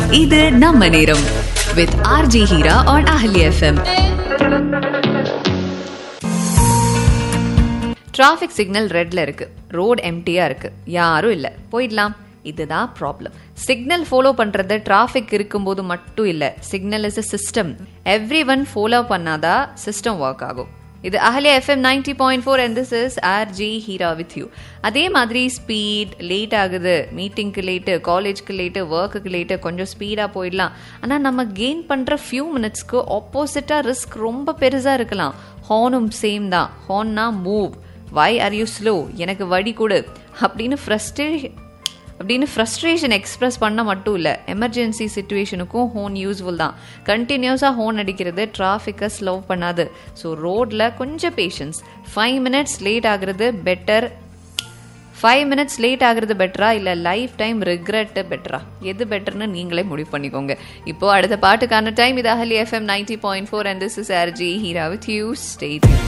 இது நம்ம நேரம் வித் ஆர்ஜி ஹீரா ஆன் அஹலி எஃப்எம் டிராஃபிக் சிக்னல் ரெட்ல இருக்கு ரோட் எம்டியா இருக்கு யாரும் இல்ல போயிடலாம் இதுதான் ப்ராப்ளம் சிக்னல் ஃபாலோ பண்றது டிராஃபிக் இருக்கும்போது மட்டும் இல்ல signal is a system everyone follow பண்ணாதான் சிஸ்டம் ஒர்க் ஆகும் இது அஹலே FM ninety point four and this is R G Heera with you அதே மாதிரி ஸ்பீட் லேட் ஆகுது மீட்டிங்க்கு லேட்டு காலேஜ்க்கு லேட்டு ஒர்க்குக்கு லேட்டு கொஞ்சம் ஸ்பீடாக போயிடலாம் ஆனால் நம்ம கெயின் பண்ணுற ஃபியூ மினிட்ஸ்க்கு ஆப்போசிட்டாக ரிஸ்க் ரொம்ப பெருசாக இருக்கலாம் ஹார்னும் சேம் தான் ஹார்ன்னா move why are you slow எனக்கு வழி கொடு அப்படின்னு ஃப்ரஸ்ட்ரே அப்படின்னு ஃப்ரஸ்ட்ரேஷன் எக்ஸ்பிரஸ் பண்ண மட்டும் இல்லை எமர்ஜென்சி சுச்சுவேஷனுக்கும் ஹோன் யூஸ்ஃபுல் தான் கண்டினியூஸாக ஹோன் அடிக்கிறது டிராஃபிக்கை ஸ்லோ பண்ணாது ஸோ ரோட்டில் கொஞ்சம் பேஷன்ஸ் ஃபைவ் மினிட்ஸ் லேட் ஆகுறது பெட்டர் ஃபைவ் மினிட்ஸ் லேட் ஆகுறது பெட்டரா இல்லை லைஃப் டைம் ரிக்ரெட் பெட்டரா எது பெட்டர்னு நீங்களே முடிவு பண்ணிக்கோங்க இப்போ அடுத்த பாட்டுக்கான டைம் இது அஹலி FM ninety point four and this is R G Heera with you state